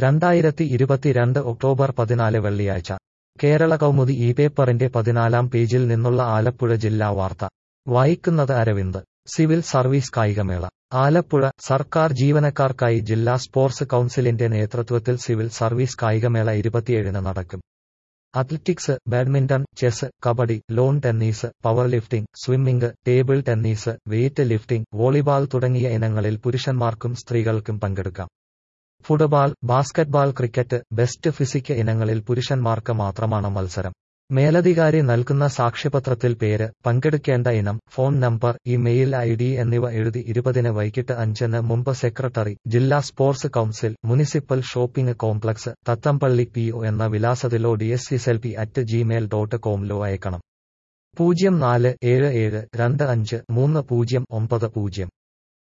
രണ്ടായിരത്തി ഇരുപത്തിരണ്ട് ഒക്ടോബർ പതിനാല് വെള്ളിയാഴ്ച കേരള കൗമുദി ഈ പേപ്പറിന്റെ പതിനാലാം പേജിൽ നിന്നുള്ള ആലപ്പുഴ ജില്ലാ വാർത്ത വായിക്കുന്നത് അരവിന്ദ് സിവിൽ സർവീസ് കായികമേള ആലപ്പുഴ സർക്കാർ ജീവനക്കാർക്കായി ജില്ലാ സ്പോർട്സ് കൗൺസിലിന്റെ നേതൃത്വത്തിൽ സിവിൽ സർവീസ് കായികമേള ഇരുപത്തിയേഴിന് നടക്കും athletics badminton chess kabaddi lawn tennis power lifting swimming table tennis weight lifting volleyball തുടങ്ങിയ ഇനങ്ങളിൽ പുരുഷന്മാർക്കും സ്ത്രീകൾക്കും പങ്കെടുക്കാം football basketball cricket best physique ഇനങ്ങളിൽ പുരുഷന്മാർക്ക് മാത്രമാണ് മത്സരം മേലധികാരി നൽകുന്ന സാക്ഷ്യപത്രത്തിൽ പേര് പങ്കെടുക്കേണ്ട ഇനം phone number email I D എന്നിവ എഴുതി ഇരുപതിന് വൈകിട്ട് അഞ്ചിന് മുമ്പ് സെക്രട്ടറി ജില്ലാ sports council municipal shopping complex Thathampally P O എന്ന വിലാസത്തിലോ D S S L P at Gmail dot കോമിലോ അയക്കണം പൂജ്യം നാല് ഏഴ് ഏഴ് രണ്ട് അഞ്ച് മൂന്ന് പൂജ്യം ഒമ്പത് പൂജ്യം